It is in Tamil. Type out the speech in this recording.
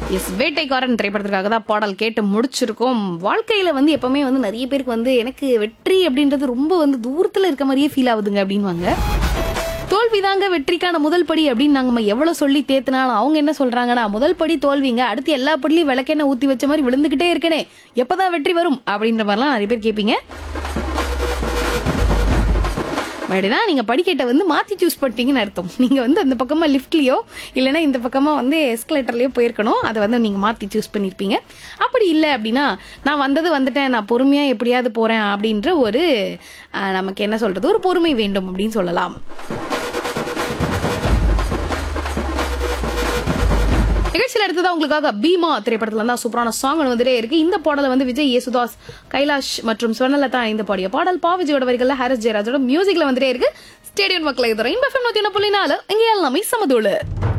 எஸ் வேட்டைக்காரன் திரைப்படத்திற்காக தான் பாடல் கேட்டு முடிச்சிருக்கோம் வாழ்க்கையில வந்து எப்பவுமே வந்து நிறைய பேருக்கு வந்து எனக்கு வெற்றி அப்படின்றது ரொம்ப வந்து தூரத்துல இருக்க மாதிரியே ஃபீல் ஆகுதுங்க அப்படின்வாங்க தோல்விதாங்க வெற்றிக்கான முதல் படி அப்படின்னு நாங்க நம்ம எவ்வளவு சொல்லி தேத்தினாலும் அவங்க என்ன சொல்றாங்கன்னா முதல் படி தோல்விங்க அடுத்து எல்லா படிலையும் விளக்கெண்ணெய் ஊத்தி வச்ச மாதிரி விழுந்துகிட்டே இருக்கனே எப்பதான் வெற்றி வரும் அப்படின்ற மாதிரிலாம் நிறைய பேர் கேட்பீங்க அப்படின்னா நீங்க படிக்கட்டை வந்து மாத்தி சூஸ் பண்ணிட்டீங்கன்னு அர்த்தம் நீங்க வந்து அந்த பக்கமா லிஃப்ட்லயோ இல்லைன்னா இந்த பக்கமா வந்து எஸ்கலேட்டர்லயோ போயிருக்கணும் அதை வந்து நீங்க மாத்தி சூஸ் பண்ணிருப்பீங்க அப்படி இல்லை அப்படின்னா நான் வந்தது வந்துட்டேன் நான் பொறுமையா எப்படியாவது போறேன் அப்படின்ற ஒரு அஹ், நமக்கு என்ன சொல்றது ஒரு பொறுமை வேண்டும் அப்படின்னு சொல்லலாம் நிகழ்ச்சியில் அடுத்ததா உங்களுக்காக பீமா திரைப்படத்துல இருந்தா சூப்பரான சாங் வந்துட்டே இருக்கு இந்த பாடலை வந்து விஜய் யேசுதாஸ் கைலாஷ் மற்றும் ஸ்வர்ணலதா இந்த பாடிய பாடல் பா விஜயோட வரிகள்ல ஹாரிஸ் ஜெயராஜோட மியூசிக்ல வந்துட்டே இருக்கு ஸ்டேடியம் மக்களை இதுவரை இன்பம் நூத்தி ஒன்று புள்ளி நாலு இங்க எல்லாமே சமதூளு